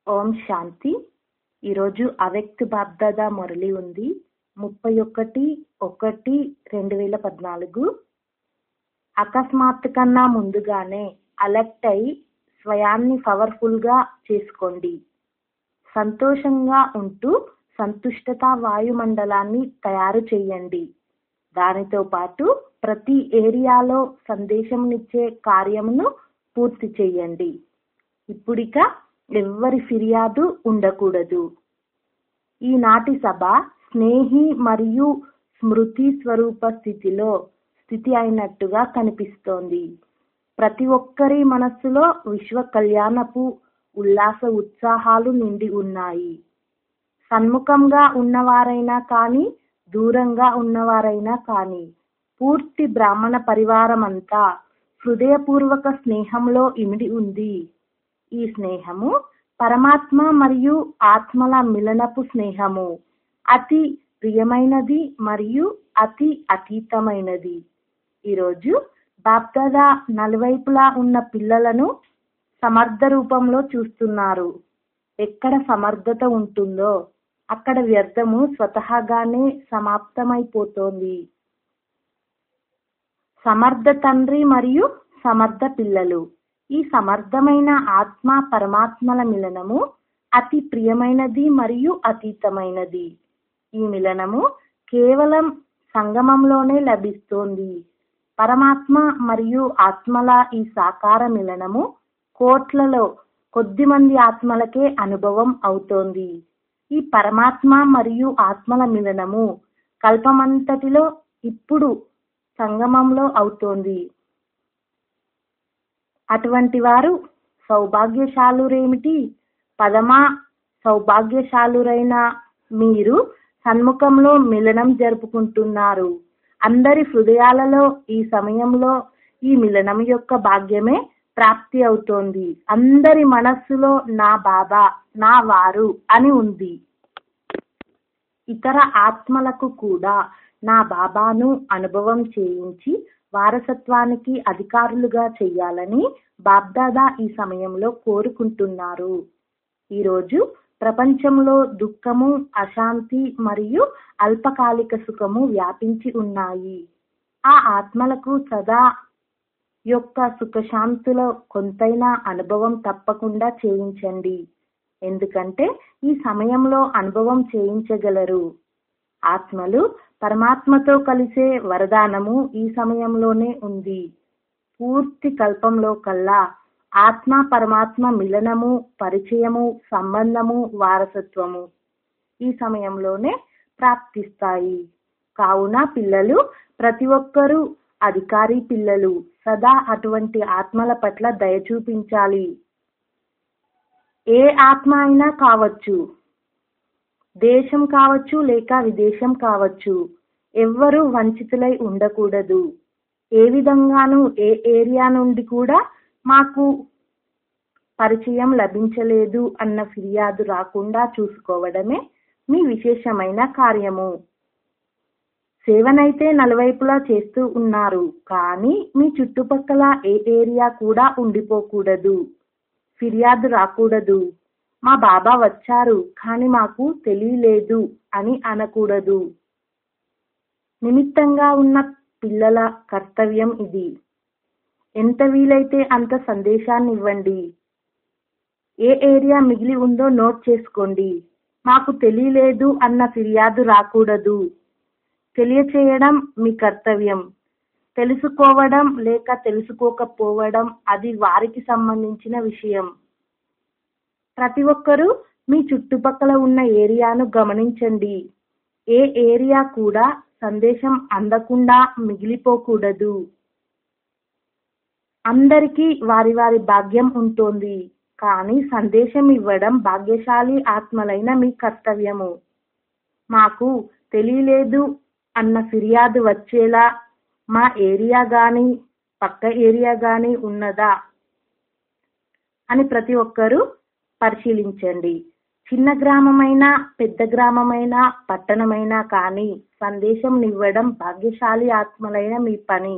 ఓం శాంతి ఈరోజు అవ్యక్త బాబ్దాదా మురళి ఉంది ముప్పై ఒకటి ఒకటి రెండు వేల పద్నాలుగు అకస్మాత్ కన్నా ముందుగానే అలర్ట్ అయి స్వయాన్ని పవర్ఫుల్ గా చేసుకోండి సంతోషంగా ఉంటూ సంతుష్టత వాయుమండలాన్ని తయారు చేయండి దానితో పాటు ప్రతి ఏరియాలో సందేశంనిచ్చే కార్యమును పూర్తి చేయండి ఇప్పుడిక ఎవ్వరి ఫిర్యాదు ఉండకూడదు ఈనాటి సభ స్నేహి మరియు స్మృతి స్వరూప స్థితిలో స్థితి అయినట్టుగా కనిపిస్తోంది ప్రతి ఒక్కరి మనస్సులో విశ్వ కళ్యాణపు ఉల్లాస ఉత్సాహాలు నిండి ఉన్నాయి సన్ముఖంగా ఉన్నవారైనా కానీ దూరంగా ఉన్నవారైనా కానీ పూర్తి బ్రాహ్మణ పరివారం అంతా హృదయపూర్వక స్నేహంలో ఇమిడి ఉంది ఈ స్నేహము పరమాత్మ మరియు ఆత్మల మిలనపు స్నేహము అతి ప్రియమైనది మరియు అతి అతీతమైనది ఈరోజు బాప్దాదా నలువైపులా ఉన్న పిల్లలను సమర్థ రూపంలో చూస్తున్నారు ఎక్కడ సమర్థత ఉంటుందో అక్కడ వ్యర్థము స్వతహాగానే సమాప్తమైపోతోంది సమర్థ తండ్రి మరియు సమర్థ పిల్లలు ఈ సమర్థమైన ఆత్మ పరమాత్మల మిలనము అతి ప్రియమైనది మరియు అతీతమైనది ఈ మిలనము కేవలం సంగమంలోనే లభిస్తోంది పరమాత్మ మరియు ఆత్మల ఈ సాకార మిలనము కోట్లలో కొద్ది మంది ఆత్మలకే అనుభవం అవుతోంది ఈ పరమాత్మ మరియు ఆత్మల మిలనము కల్పమంతటిలో ఇప్పుడు సంగమంలో అవుతోంది అటువంటి వారు సౌభాగ్యశాలురేమిటి పదమా సౌభాగ్యశాలురైన మీరు సన్ముఖంలో మిలనం జరుపుకుంటున్నారు అందరి హృదయాలలో ఈ సమయంలో ఈ మిలనం యొక్క భాగ్యమే ప్రాప్తి అవుతోంది అందరి మనస్సులో నా బాబా నా వారు అని ఉంది ఇతర ఆత్మలకు కూడా నా బాబాను అనుభవం చేయించి వారసత్వానికి అధికారులుగా చెయ్యాలని బాబ్దాదా ఈ సమయంలో కోరుకుంటున్నారు ఈరోజు ప్రపంచంలో దుఃఖము అశాంతి మరియు అల్పకాలిక సుఖము వ్యాపించి ఉన్నాయి ఆ ఆత్మలకు సదా యొక్క సుఖశాంతుల కొంతైనా అనుభవం తప్పకుండా చేయించండి ఎందుకంటే ఈ సమయంలో అనుభవం చేయించగలరు ఆత్మలు పరమాత్మతో కలిసే వరదానము ఈ సమయంలోనే ఉంది పూర్తి కల్పంలో కల్లా ఆత్మ పరమాత్మ మిలనము పరిచయము సంబంధము వారసత్వము ఈ సమయంలోనే ప్రాప్తిస్తాయి కావున పిల్లలు ప్రతి ఒక్కరూ అధికారి పిల్లలు సదా అటువంటి ఆత్మల పట్ల దయ చూపించాలి ఏ ఆత్మ అయినా కావచ్చు దేశం కావచ్చు లేక విదేశం కావచ్చు ఎవ్వరూ వంచితులై ఉండకూడదు ఏ విధంగానూ ఏ ఏరియా నుండి కూడా మాకు పరిచయం లభించలేదు అన్న ఫిర్యాదు రాకుండా చూసుకోవడమే మీ విశేషమైన కార్యము సేవనైతే నలువైపులా చేస్తూ ఉన్నారు కానీ మీ చుట్టుపక్కల ఏ ఏరియా కూడా ఉండిపోకూడదు ఫిర్యాదు రాకూడదు మా బాబా వచ్చారు కానీ మాకు తెలియలేదు అని అనకూడదు నిమిత్తంగా ఉన్న పిల్లల కర్తవ్యం ఇది ఎంత వీలైతే అంత సందేశాన్ని ఇవ్వండి ఏ ఏరియా మిగిలి ఉందో నోట్ చేసుకోండి మాకు తెలియలేదు అన్న ఫిర్యాదు రాకూడదు తెలియచేయడం మీ కర్తవ్యం తెలుసుకోవడం లేక తెలుసుకోకపోవడం అది వారికి సంబంధించిన విషయం ప్రతి ఒక్కరూ మీ చుట్టుపక్కల ఉన్న ఏరియాను గమనించండి ఏ ఏరియా కూడా సందేశం అందకుండా మిగిలిపోకూడదు అందరికీ వారి వారి భాగ్యం ఉంటుంది కానీ సందేశం ఇవ్వడం భాగ్యశాలి ఆత్మలైన మీ కర్తవ్యము మాకు తెలియలేదు అన్న ఫిర్యాదు వచ్చేలా మా ఏరియా గాని పక్క ఏరియా గాని ఉన్నదా అని ప్రతి ఒక్కరూ పరిశీలించండి చిన్న గ్రామమైనా పెద్ద గ్రామమైనా పట్టణమైనా కానీ సందేశం ఇవ్వడం భాగ్యశాలి ఆత్మలైన మీ పని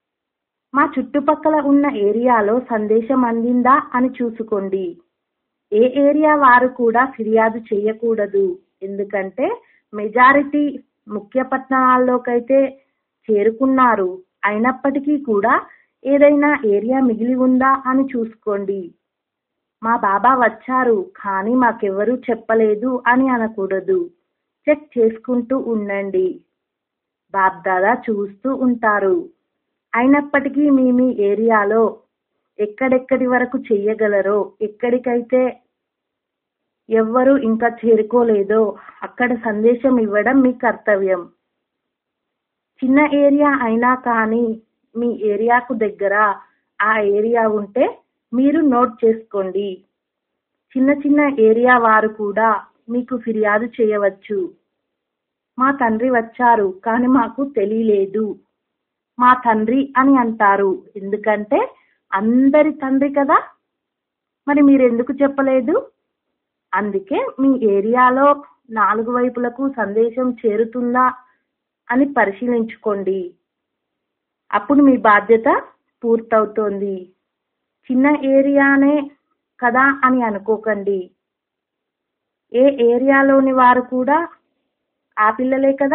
మా చుట్టుపక్కల ఉన్న ఏరియాలో సందేశం అందిందా అని చూసుకోండి ఏ ఏరియా వారు కూడా ఫిర్యాదు చేయకూడదు ఎందుకంటే మెజారిటీ ముఖ్య పట్టణాల్లోకైతే చేరుకున్నారు అయినప్పటికీ కూడా ఏదైనా ఏరియా మిగిలి ఉందా అని చూసుకోండి మా బాబా వచ్చారు కానీ మాకెవరూ చెప్పలేదు అని అనకూడదు చెక్ చేసుకుంటూ ఉండండి బాబ్దాదా చూస్తూ ఉంటారు అయినప్పటికీ మీ మీ ఏరియాలో ఎక్కడెక్కడి వరకు చెయ్యగలరో ఎక్కడికైతే ఎవ్వరూ ఇంకా చేరుకోలేదో అక్కడ సందేశం ఇవ్వడం మీ కర్తవ్యం చిన్న ఏరియా అయినా కానీ మీ ఏరియాకు దగ్గర ఆ ఏరియా ఉంటే మీరు నోట్ చేసుకోండి చిన్న చిన్న ఏరియా వారు కూడా మీకు ఫిర్యాదు చేయవచ్చు మా తండ్రి వచ్చారు కానీ మాకు తెలియలేదు మా తండ్రి అని అంటారు ఎందుకంటే అందరి తండ్రి కదా మరి మీరు ఎందుకు చెప్పలేదు అందుకే మీ ఏరియాలో నాలుగు వైపులకు సందేశం చేరుతుందా అని పరిశీలించుకోండి అప్పుడు మీ బాధ్యత పూర్తవుతోంది చిన్న ఏరియానే కదా అని అనుకోకండి ఏ ఏరియాలోని వారు కూడా ఆ పిల్లలే కదా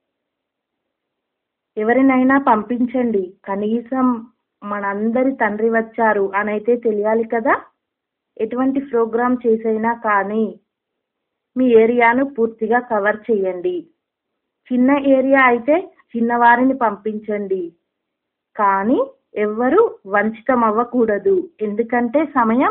ఎవరినైనా పంపించండి కనీసం మనందరి తండ్రి వచ్చారు అనైతే తెలియాలి కదా ఎటువంటి ప్రోగ్రామ్ చేసైనా కానీ మీ ఏరియాను పూర్తిగా కవర్ చేయండి చిన్న ఏరియా అయితే చిన్నవారిని పంపించండి కానీ ఎవ్వరూ వంచితం అవ్వకూడదు ఎందుకంటే సమయం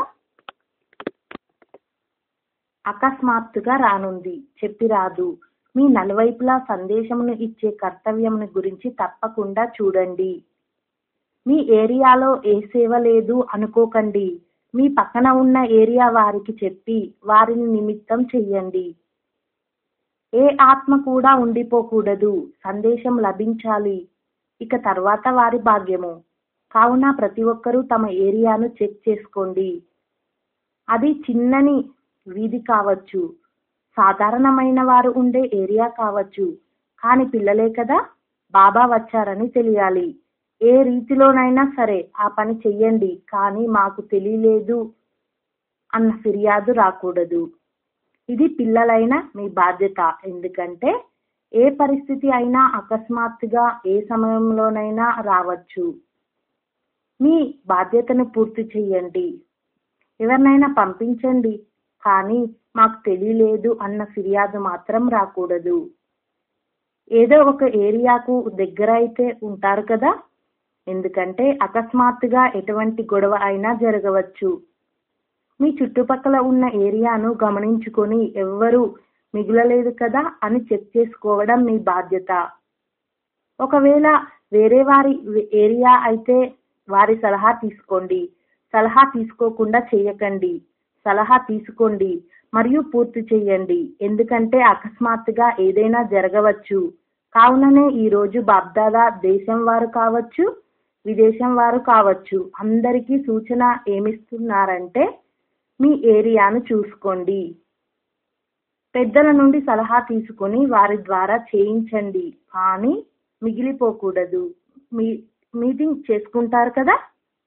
అకస్మాత్తుగా రానుంది చెప్పి రాదు మీ నలువైపులా సందేశమును ఇచ్చే కర్తవ్యమును గురించి తప్పకుండా చూడండి మీ ఏరియాలో ఏ సేవ లేదు అనుకోకండి మీ పక్కన ఉన్న ఏరియా వారికి చెప్పి వారిని నిమిత్తం చెయ్యండి ఏ ఆత్మ కూడా ఉండిపోకూడదు సందేశం లభించాలి ఇక తర్వాత వారి భాగ్యము కావున ప్రతి ఒక్కరూ తమ ఏరియాను చెక్ చేసుకోండి అది చిన్నని వీధి కావచ్చు సాధారణమైన వారు ఉండే ఏరియా కావచ్చు కానీ పిల్లలే కదా బాబా వచ్చారని తెలియాలి ఏ రీతిలోనైనా సరే ఆ పని చెయ్యండి కానీ మాకు తెలియలేదు అన్న ఫిర్యాదు రాకూడదు ఇది పిల్లలైన మీ బాధ్యత ఎందుకంటే ఏ పరిస్థితి అయినా అకస్మాత్తుగా ఏ సమయంలోనైనా రావచ్చు మీ బాధ్యతను పూర్తి చెయ్యండి ఎవరినైనా పంపించండి కానీ మాకు తెలియలేదు అన్న ఫిర్యాదు మాత్రం రాకూడదు ఏదో ఒక ఏరియాకు దగ్గర అయితే ఉంటారు కదా ఎందుకంటే అకస్మాత్తుగా ఎటువంటి గొడవ అయినా జరగవచ్చు మీ చుట్టుపక్కల ఉన్న ఏరియాను గమనించుకొని ఎవ్వరూ మిగులలేదు కదా అని చెక్ చేసుకోవడం మీ బాధ్యత ఒకవేళ వేరే వారి ఏరియా అయితే వారి సలహా తీసుకోండి సలహా తీసుకోకుండా చేయకండి సలహా తీసుకోండి మరియు పూర్తి చేయండి ఎందుకంటే అకస్మాత్తుగా ఏదైనా జరగవచ్చు కావుననే ఈ రోజు బాబ్దాదా దేశం వారు కావచ్చు విదేశం వారు కావచ్చు అందరికీ సూచన ఏమిస్తున్నారంటే మీ ఏరియాను చూసుకోండి పెద్దల నుండి సలహా తీసుకొని వారి ద్వారా చేయించండి కానీ మిగిలిపోకూడదు మీ మీటింగ్ చేసుకుంటారు కదా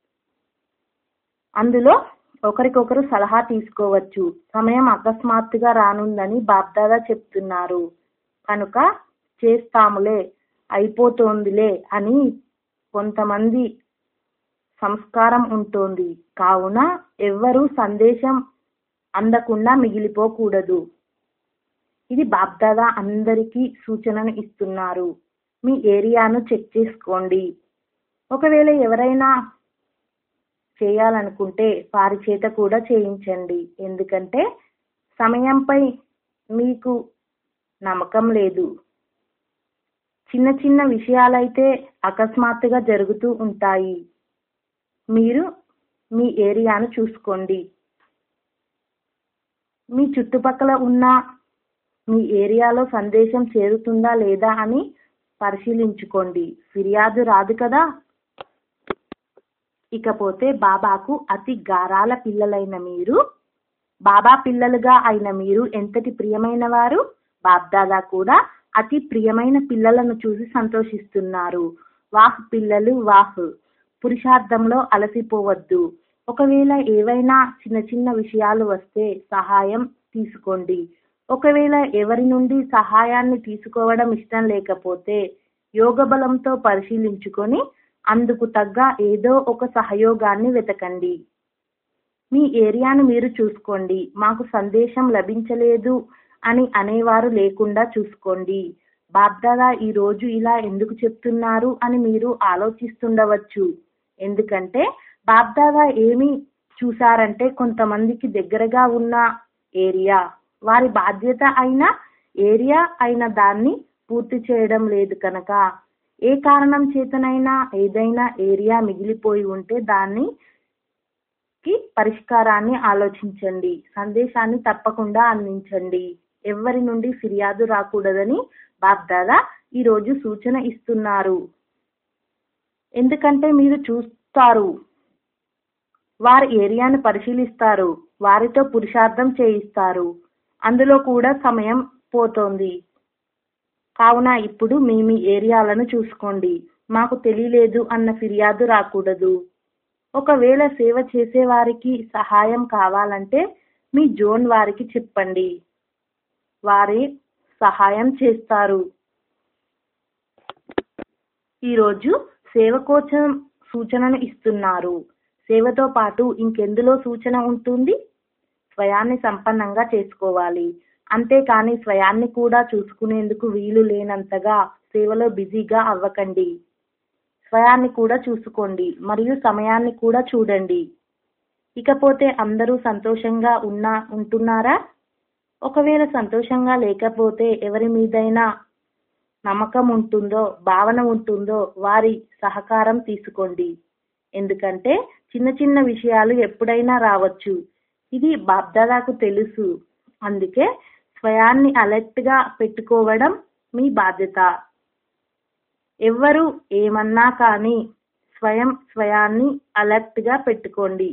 అందులో ఒకరికొకరు సలహా తీసుకోవచ్చు సమయం అకస్మాత్తుగా రానుందని బాబ్దాదా చెప్తున్నారు కనుక చేస్తాములే అయిపోతోందిలే అని కొంతమంది సంస్కారం ఉంటుంది కావున ఎవ్వరూ సందేశం అందకుండా మిగిలిపోకూడదు ఇది బాబ్దాదా అందరికీ సూచనను ఇస్తున్నారు మీ ఏరియాను చెక్ చేసుకోండి ఒకవేళ ఎవరైనా చేయాలనుకుంటే వారి చేత కూడా చేయించండి ఎందుకంటే సమయంపై మీకు నమ్మకం లేదు చిన్న చిన్న విషయాలైతే అకస్మాత్తుగా జరుగుతూ ఉంటాయి మీరు మీ ఏరియాను చూసుకోండి మీ చుట్టుపక్కల ఉన్న మీ ఏరియాలో సందేశం చేరుతుందా లేదా అని పరిశీలించుకోండి ఫిర్యాదు రాదు కదా ఇకపోతే బాబాకు అతి గారాల పిల్లలైన మీరు బాబా పిల్లలుగా అయిన మీరు ఎంతటి ప్రియమైన వారు బాబ్దాదా కూడా అతి ప్రియమైన పిల్లలను చూసి సంతోషిస్తున్నారు వాహ్ పిల్లలు వాహ్ పురుషార్థంలో అలసిపోవద్దు ఒకవేళ ఏవైనా చిన్న చిన్న విషయాలు వస్తే సహాయం తీసుకోండి ఒకవేళ ఎవరి నుండి సహాయాన్ని తీసుకోవడం ఇష్టం లేకపోతే యోగ బలంతో పరిశీలించుకొని అందుకు తగ్గ ఏదో ఒక సహయోగాన్ని వెతకండి మీ ఏరియాను మీరు చూసుకోండి మాకు సందేశం లభించలేదు అని అనేవారు లేకుండా చూసుకోండి బాబ్దాదా ఈ రోజు ఇలా ఎందుకు చెప్తున్నారు అని మీరు ఆలోచిస్తుండవచ్చు ఎందుకంటే బాబ్దాదా ఏమి చూసారంటే కొంతమందికి దగ్గరగా ఉన్న ఏరియా వారి బాధ్యత అయిన ఏరియా అయిన దాన్ని పూర్తి చేయడం లేదు కనుక ఏ కారణం చేతనైనా ఏదైనా ఏరియా మిగిలిపోయి ఉంటే దాన్ని కి పరిష్కారాన్ని ఆలోచించండి సందేశాన్ని తప్పకుండా అందించండి ఎవరి నుండి ఫిర్యాదు రాకూడదని బాబ్దాదా ఈ రోజు సూచన ఇస్తున్నారు ఎందుకంటే మీరు చూస్తారు వారి ఏరియాను పరిశీలిస్తారు వారితో పురుషార్థం చేయిస్తారు అందులో కూడా సమయం పోతోంది కావున ఇప్పుడు మీ మీ ఏరియాలను చూసుకోండి మాకు తెలియలేదు అన్న ఫిర్యాదు రాకూడదు ఒకవేళ సేవ చేసే వారికి సహాయం కావాలంటే మీ జోన్ వారికి చెప్పండి వారి సహాయం చేస్తారు ఈరోజు సేవ కోసం సూచనను ఇస్తున్నారు సేవతో పాటు ఇంకెందులో సూచన ఉంటుంది స్వయాన్ని సంపన్నంగా చేసుకోవాలి అంతేకాని స్వయాన్ని కూడా చూసుకునేందుకు వీలు లేనంతగా సేవలో బిజీగా అవ్వకండి స్వయాన్ని కూడా చూసుకోండి మరియు సమయాన్ని కూడా చూడండి ఇకపోతే అందరూ సంతోషంగా ఉన్నా ఉంటున్నారా ఒకవేళ సంతోషంగా లేకపోతే ఎవరి మీదైనా నమ్మకం ఉంటుందో భావన ఉంటుందో వారి సహకారం తీసుకోండి ఎందుకంటే చిన్న చిన్న విషయాలు ఎప్పుడైనా రావచ్చు ఇది బాబ్దాదాకు తెలుసు అందుకే స్వయాన్ని అలర్ట్ గా పెట్టుకోవడం మీ బాధ్యత ఎవ్వరు ఏమన్నా కానీ స్వయం స్వయాన్ని అలర్ట్ గా పెట్టుకోండి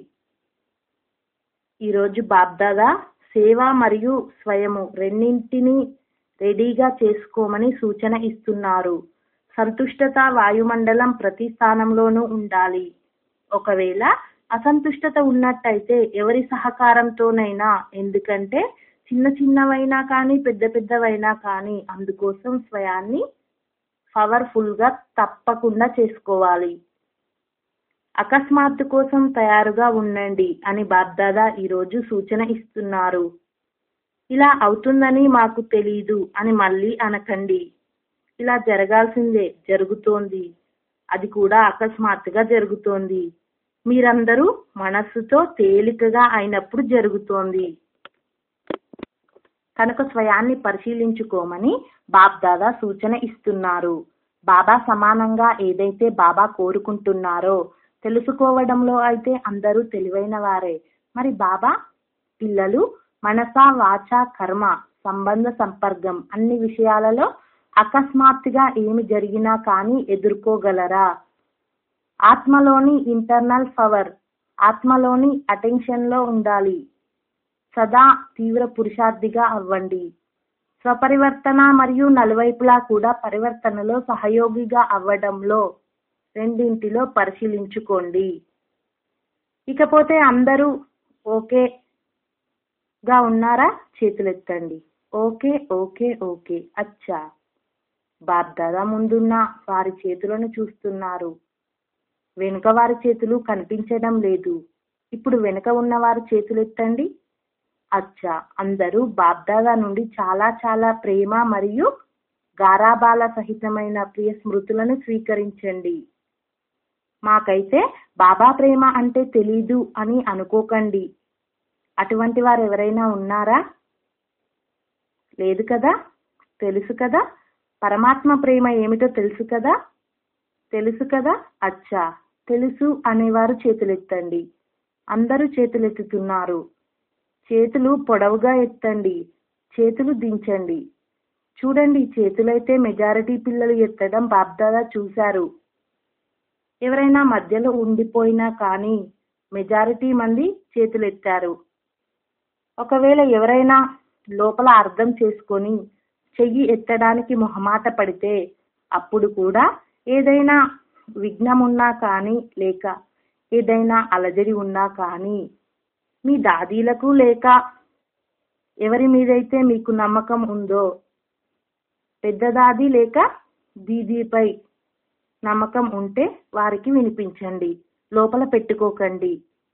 ఈరోజు బాబ్దాదా సేవ మరియు స్వయము రెండింటినీ రెడీగా చేసుకోమని సూచన ఇస్తున్నారు సంతుష్టత వాయుమండలం ప్రతి స్థానంలోనూ ఉండాలి ఒకవేళ అసంతుష్టత ఉన్నట్టయితే ఎవరి సహకారంతోనైనా ఎందుకంటే చిన్న చిన్నవైనా కానీ పెద్ద పెద్దవైనా కానీ అందుకోసం స్వయాన్ని పవర్ఫుల్ గా తప్పకుండా చేసుకోవాలి అకస్మాత్తు కోసం తయారుగా ఉండండి అని బాబ్దాదా ఈరోజు సూచన ఇస్తున్నారు ఇలా అవుతుందని మాకు తెలీదు అని మళ్ళీ అనకండి ఇలా జరగాల్సిందే జరుగుతోంది అది కూడా అకస్మాత్తుగా జరుగుతోంది మీరందరూ మనస్సుతో తేలికగా అయినప్పుడు జరుగుతోంది కనుక స్వయాన్ని పరిశీలించుకోమని బాబ్దాదా సూచన ఇస్తున్నారు బాబా సమానంగా ఏదైతే బాబా కోరుకుంటున్నారో తెలుసుకోవడంలో అయితే అందరూ తెలివైన వారే మరి బాబా పిల్లలు మనస వాచ కర్మ సంబంధ సంపర్కం అన్ని విషయాలలో అకస్మాత్తుగా ఏమి జరిగినా కానీ ఎదుర్కోగలరా ఆత్మలోని ఇంటర్నల్ పవర్ ఆత్మలోని అటెన్షన్ లో ఉండాలి సదా తీవ్ర పురుషార్థిగా అవ్వండి స్వపరివర్తన మరియు నలువైపులా కూడా పరివర్తనలో సహయోగిగా అవ్వడంలో రెండింటిలో పరిశీలించుకోండి ఇకపోతే అందరూ ఓకే గా ఉన్నారా చేతులెత్తండి ఓకే ఓకే ఓకే అచ్చా బాబ్దాదా ముందున్న వారి చేతులను చూస్తున్నారు వెనుక వారి చేతులు కనిపించడం లేదు ఇప్పుడు వెనుక ఉన్న వారి చేతులు ఎత్తండి అచ్చా అందరూ బాబ్దాదా నుండి చాలా చాలా ప్రేమ మరియు గారాబాల సహితమైన ప్రియ స్మృతులను స్వీకరించండి మాకైతే బాబా ప్రేమ అంటే తెలీదు అని అనుకోకండి అటువంటి వారు ఎవరైనా ఉన్నారా లేదు కదా తెలుసు కదా పరమాత్మ ప్రేమ ఏమిటో తెలుసు కదా తెలుసు కదా అచ్చా తెలుసు అనేవారు చేతులెత్తండి అందరూ చేతులెత్తుతున్నారు చేతులు పొడవుగా ఎత్తండి చేతులు దించండి చూడండి చేతులైతే మెజారిటీ పిల్లలు ఎత్తడం బాబ్దాదా చూశారు ఎవరైనా మధ్యలో ఉండిపోయినా కానీ మెజారిటీ మంది చేతులెత్తారు ఒకవేళ ఎవరైనా లోపల అర్థం చేసుకొని చెయ్యి ఎత్తడానికి మొహమాట పడితే అప్పుడు కూడా ఏదైనా విఘ్నం ఉన్నా కానీ లేక ఏదైనా అలజడి ఉన్నా కానీ మీ దాదీలకు లేక ఎవరి మీదైతే మీకు నమ్మకం ఉందో పెద్ద దాది లేక దీదీపై నమ్మకం ఉంటే వారికి వినిపించండి లోపల పెట్టుకోకండి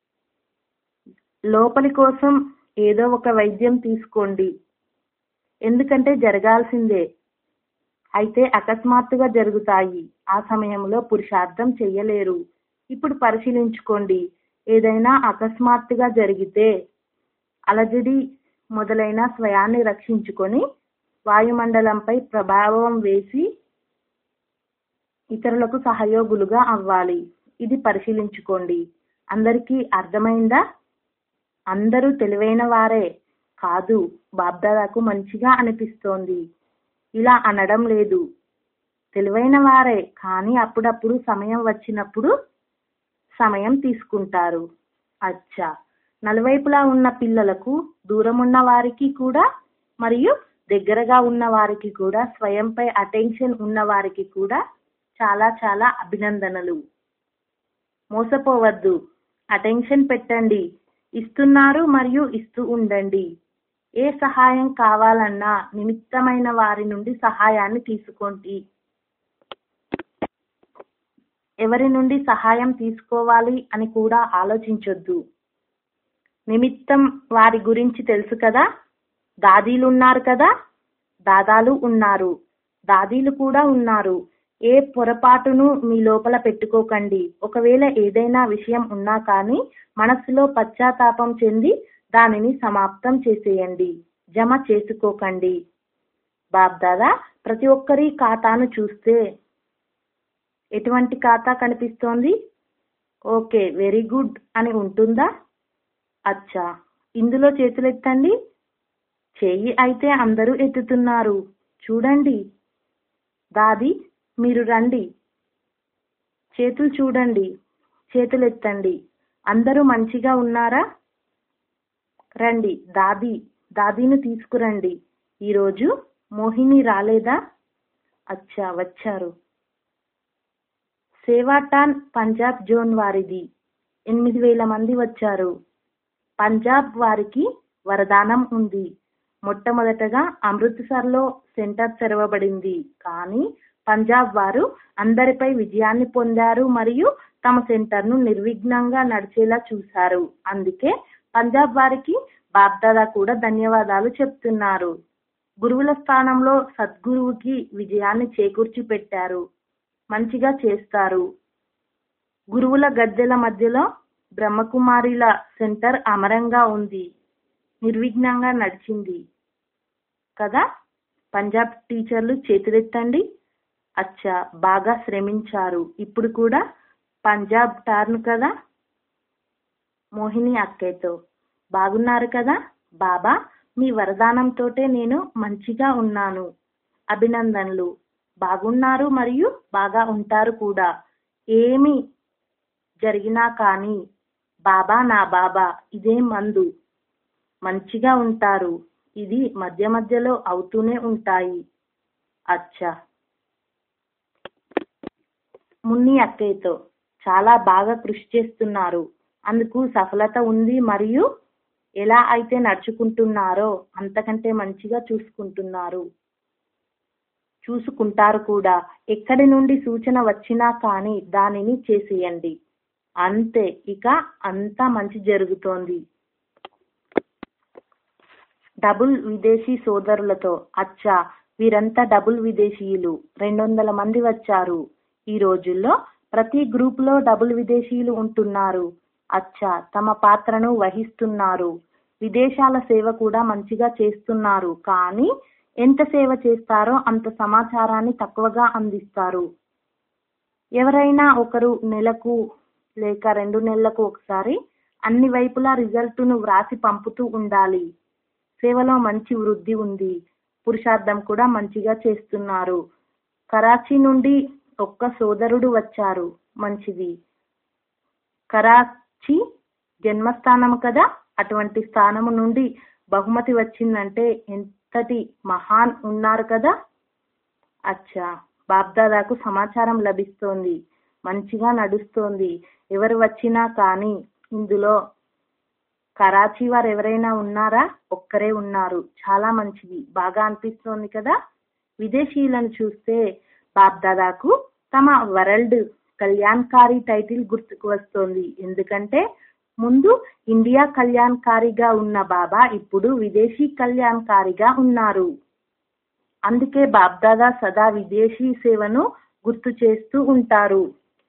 లోపలి కోసం ఏదో ఒక వైద్యం తీసుకోండి ఎందుకంటే జరగాల్సిందే అయితే అకస్మాత్తుగా జరుగుతాయి ఆ సమయంలో పురుషార్థం చెయ్యలేరు ఇప్పుడు పరిశీలించుకోండి ఏదైనా అకస్మాత్తుగా జరిగితే అలజడి మొదలైన స్వయాన్ని రక్షించుకొని వాయుమండలంపై ప్రభావం వేసి ఇతరులకు సహయోగులుగా అవ్వాలి ఇది పరిశీలించుకోండి అందరికీ అర్థమైందా అందరూ తెలివైన వారే కాదు బాబ్దాదాకు మంచిగా అనిపిస్తోంది ఇలా అనడం లేదు తెలివైన వారే కానీ అప్పుడప్పుడు సమయం వచ్చినప్పుడు సమయం తీసుకుంటారు అచ్చా నలువైపులా ఉన్న పిల్లలకు దూరం ఉన్న వారికి కూడా మరియు దగ్గరగా ఉన్న వారికి కూడా స్వయంపై అటెన్షన్ ఉన్న వారికి కూడా చాలా చాలా అభినందనలు మోసపోవద్దు అటెన్షన్ పెట్టండి ఇస్తున్నారు మరియు ఇస్తూ ఉండండి ఏ సహాయం కావాలన్నా నిమిత్తమైన వారి నుండి సహాయాన్ని తీసుకోండి ఎవరి నుండి సహాయం తీసుకోవాలి అని కూడా ఆలోచించొద్దు నిమిత్తం వారి గురించి తెలుసు కదా దాదీలు ఉన్నారు కదా దాదాలు ఉన్నారు దాదీలు కూడా ఉన్నారు ఏ పొరపాటును మీ లోపల పెట్టుకోకండి ఒకవేళ ఏదైనా విషయం ఉన్నా కానీ మనస్సులో పశ్చాత్తాపం చెంది దానిని సమాప్తం చేసేయండి జమ చేసుకోకండి బాబ్దాదా ప్రతి ఒక్కరి ఖాతాను చూస్తే ఎటువంటి ఖాతా కనిపిస్తోంది ఓకే వెరీ గుడ్ అని ఉంటుందా అచ్చా ఇందులో చేతులెత్తండి చెయ్యి అయితే అందరూ ఎత్తుతున్నారు చూడండి దాది మీరు రండి చేతులు చూడండి చేతులెత్తండి అందరూ మంచిగా ఉన్నారా రండి దాది దాదీని తీసుకురండి ఈరోజు మోహిని రాలేదా అచ్చా వచ్చారు సేవాటాన్ పంజాబ్ జోన్ వారిది ఎనిమిది వేల మంది వచ్చారు పంజాబ్ వారికి వరదానం ఉంది మొట్టమొదటగా అమృత్సర్లో సెంటర్ తెరవబడింది కానీ పంజాబ్ వారు అందరిపై విజయాన్ని పొందారు మరియు తమ సెంటర్ను నిర్విఘ్నంగా నడిచేలా చూశారు అందుకే పంజాబ్ వారికి బాబ్దాదా కూడా ధన్యవాదాలు చెప్తున్నారు గురువుల స్థానంలో సద్గురువుకి విజయాన్ని చేకూర్చి పెట్టారు మంచిగా చేస్తారు గురువుల గద్దెల మధ్యలో బ్రహ్మకుమారిల సెంటర్ అమరంగా ఉంది నిర్విఘ్నంగా నడిచింది కదా పంజాబ్ టీచర్లు చేతులెత్తండి అచ్చా బాగా శ్రమించారు ఇప్పుడు కూడా పంజాబ్ టర్న్ కదా మోహిని అక్కయ్యతో బాగున్నారు కదా బాబా మీ వరదానంతోటే నేను మంచిగా ఉన్నాను అభినందనలు బాగున్నారు మరియు బాగా ఉంటారు కూడా ఏమి జరిగినా కానీ బాబా నా బాబా ఇదే మందు మంచిగా ఉంటారు ఇది మధ్య మధ్యలో అవుతూనే ఉంటాయి అచ్చా మున్ని అక్కయ్యతో చాలా బాగా కృషి చేస్తున్నారు అందుకు సఫలత ఉంది మరియు ఎలా అయితే నడుచుకుంటున్నారో అంతకంటే మంచిగా చూసుకుంటున్నారు చూసుకుంటారు కూడా ఎక్కడి నుండి సూచన వచ్చినా కానీ దానిని చేసేయండి అంతే ఇక అంతా మంచి జరుగుతోంది డబుల్ విదేశీ సోదరులతో అచ్చా వీరంతా డబుల్ విదేశీయులు రెండు వందల మంది వచ్చారు ఈ రోజుల్లో ప్రతి గ్రూప్ లో డబుల్ విదేశీయులు ఉంటున్నారు అచ్చా తమ పాత్రను వహిస్తున్నారు విదేశాల సేవ కూడా మంచిగా చేస్తున్నారు కానీ ఎంత సేవ చేస్తారో అంత సమాచారాన్ని తక్కువగా అందిస్తారు ఎవరైనా ఒకరు నెలకు లేక రెండు నెలలకు ఒకసారి అన్ని వైపులా రిజల్ట్ను వ్రాసి పంపుతూ ఉండాలి సేవలో మంచి వృద్ధి ఉంది పురుషార్థం కూడా మంచిగా చేస్తున్నారు కరాచీ నుండి ఒక్క సోదరుడు వచ్చారు మంచిది కరాచీ జన్మస్థానం కదా అటువంటి స్థానము నుండి బహుమతి వచ్చిందంటే ఎంతటి మహాన్ ఉన్నారు కదా అచ్చా బాబ్దాదాకు సమాచారం లభిస్తోంది మంచిగా నడుస్తోంది ఎవరు వచ్చినా కానీ ఇందులో కరాచీ వారు ఎవరైనా ఉన్నారా ఒక్కరే ఉన్నారు చాలా మంచిది బాగా అనిపిస్తోంది కదా విదేశీయులను చూస్తే బాబ్దాదాకు తమ వరల్డ్ కళ్యాణకారి టైటిల్ గుర్తుకు వస్తోంది ఎందుకంటే ముందు ఇండియా కళ్యాణకారిగా ఉన్న బాబా ఇప్పుడు విదేశీ కళ్యాణకారిగా ఉన్నారు అందుకే బాబ్దాదా సదా విదేశీ సేవను గుర్తు చేస్తూ ఉంటారు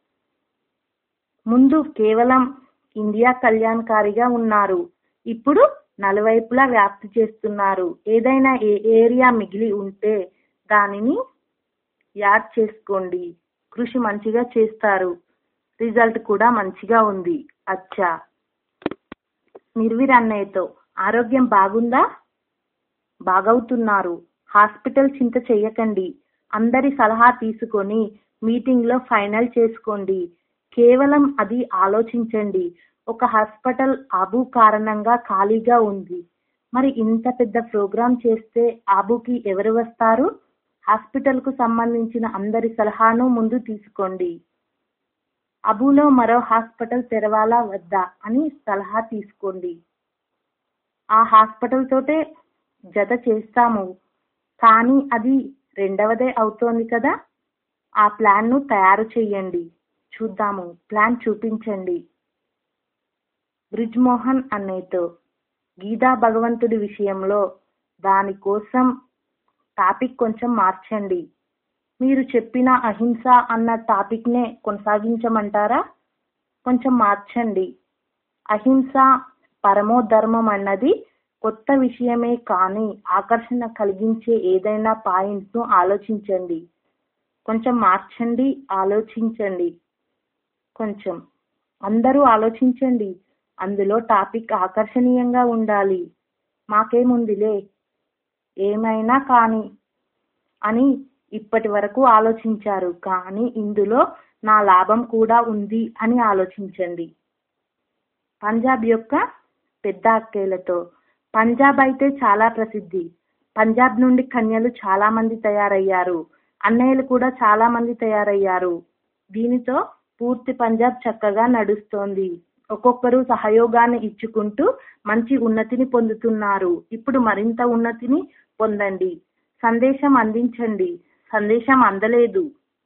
ముందు కేవలం ఇండియా కళ్యాణకారిగా ఉన్నారు ఇప్పుడు నలువైపులా వ్యాప్తి చేస్తున్నారు ఏదైనా ఏ ఏరియా మిగిలి ఉంటే దానిని యాడ్ చేసుకోండి కృషి మంచిగా చేస్తారు రిజల్ట్ కూడా మంచిగా ఉంది అచ్చా నిర్వీర్ అన్నయ్యతో ఆరోగ్యం బాగుందా బాగవుతున్నారు హాస్పిటల్ చింత చెయ్యకండి అందరి సలహా తీసుకొని మీటింగ్ లో ఫైనల్ చేసుకోండి కేవలం అది ఆలోచించండి ఒక హాస్పిటల్ ఆబు కారణంగా ఖాళీగా ఉంది మరి ఇంత పెద్ద ప్రోగ్రాం చేస్తే ఆబుకి ఎవరు వస్తారు హాస్పిటల్ కు సంబంధించిన అందరి సలహాను ముందు తీసుకోండి అబులో మరో హాస్పిటల్ తెరవాలా వద్దా అని సలహా తీసుకోండి ఆ హాస్పిటల్ తోటే జత చేస్తాము కానీ అది రెండవదే అవుతోంది కదా ఆ ప్లాన్ ను తయారు చేయండి చూద్దాము ప్లాన్ చూపించండి బ్రిజ్ మోహన్ అన్నయ్యతో గీతా భగవంతుడి విషయంలో దానికోసం టాపిక్ కొంచెం మార్చండి మీరు చెప్పిన అహింస అన్న టాపిక్ నే కొనసాగించమంటారా కొంచెం మార్చండి అహింస పరమో ధర్మం అన్నది కొత్త విషయమే కానీ ఆకర్షణ కలిగించే ఏదైనా పాయింట్ ను ఆలోచించండి కొంచెం మార్చండి ఆలోచించండి కొంచెం అందరూ ఆలోచించండి అందులో టాపిక్ ఆకర్షణీయంగా ఉండాలి మాకేముందిలే ఏమైనా కానీ అని ఇప్పటి వరకు ఆలోచించారు కానీ ఇందులో నా లాభం కూడా ఉంది అని ఆలోచించండి పంజాబ్ యొక్క పెద్ద అక్కేలతో పంజాబ్ అయితే చాలా ప్రసిద్ధి పంజాబ్ నుండి కన్యలు చాలా మంది తయారయ్యారు అన్నయ్యలు కూడా చాలా మంది తయారయ్యారు దీనితో పూర్తి పంజాబ్ చక్కగా నడుస్తోంది ఒక్కొక్కరు సహయోగాన్ని ఇచ్చుకుంటూ మంచి ఉన్నతిని పొందుతున్నారు ఇప్పుడు మరింత ఉన్నతిని పొందండి సందేశం అందించండి సందేశం అందలేదు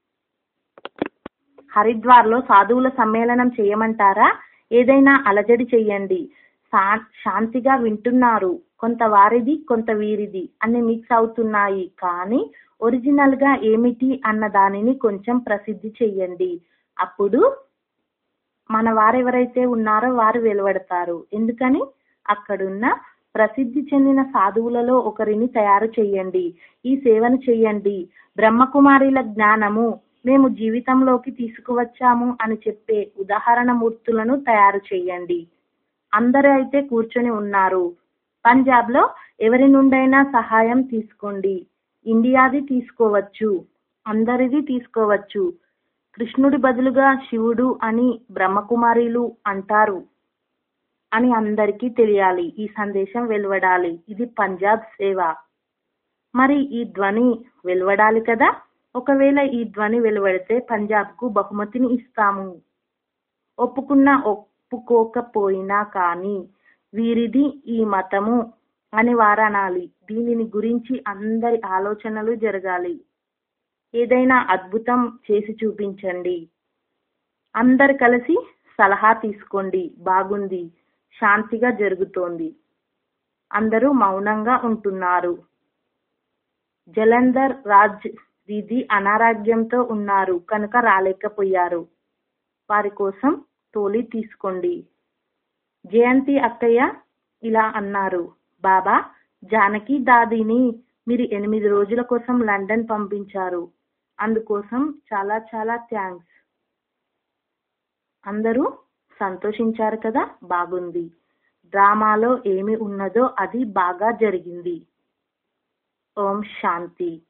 హరిద్వార్లో సాధువుల సమ్మేళనం చేయమంటారా ఏదైనా అలజడి చెయ్యండి శా- శాంతిగా వింటున్నారు కొంత వారిది కొంత వీరిది అన్ని మిక్స్ అవుతున్నాయి కానీ ఒరిజినల్ గా ఏమిటి అన్న దానిని కొంచెం ప్రసిద్ధి చెయ్యండి అప్పుడు మన వారెవరైతే ఉన్నారో వారు వెలువడతారు ఎందుకని అక్కడున్న ప్రసిద్ధి చెందిన సాధువులలో ఒకరిని తయారు చేయండి ఈ సేవను చెయ్యండి బ్రహ్మకుమారిల జ్ఞానము మేము జీవితంలోకి తీసుకువచ్చాము అని చెప్పే ఉదాహరణ మూర్తులను తయారు చేయండి అందరూ అయితే కూర్చొని ఉన్నారు పంజాబ్ లో ఎవరి నుండైనా సహాయం తీసుకోండి ఇండియాది తీసుకోవచ్చు అందరిది తీసుకోవచ్చు కృష్ణుడి బదులుగా శివుడు అని బ్రహ్మకుమారిలు అంటారు అని అందరికీ తెలియాలి ఈ సందేశం వెలువడాలి ఇది పంజాబ్ సేవ మరి ఈ ధ్వని వెలువడాలి కదా ఒకవేళ ఈ ధ్వని వెలువడితే పంజాబ్ కు బహుమతిని ఇస్తాము ఒప్పుకున్నా ఒప్పుకోకపోయినా కానీ వీరిది ఈ మతము అని వారనాలి దీనిని గురించి అందరి ఆలోచనలు జరగాలి ఏదైనా అద్భుతం చేసి చూపించండి అందరు కలిసి సలహా తీసుకోండి బాగుంది శాంతిగా జరుగుతోంది అందరూ మౌనంగా ఉంటున్నారు జలంధర్ రాజ్ దీది అనారోగ్యంతో ఉన్నారు కనుక రాలేకపోయారు వారి కోసం తోలి తీసుకోండి జయంతి అక్కయ్య ఇలా అన్నారు బాబా జానకి దాదిని మీరు ఎనిమిది రోజుల కోసం లండన్ పంపించారు అందుకోసం చాలా చాలా థ్యాంక్స్ అందరూ సంతోషించారు కదా బాగుంది డ్రామాలో ఏమి ఉన్నదో అది బాగా జరిగింది ఓం శాంతి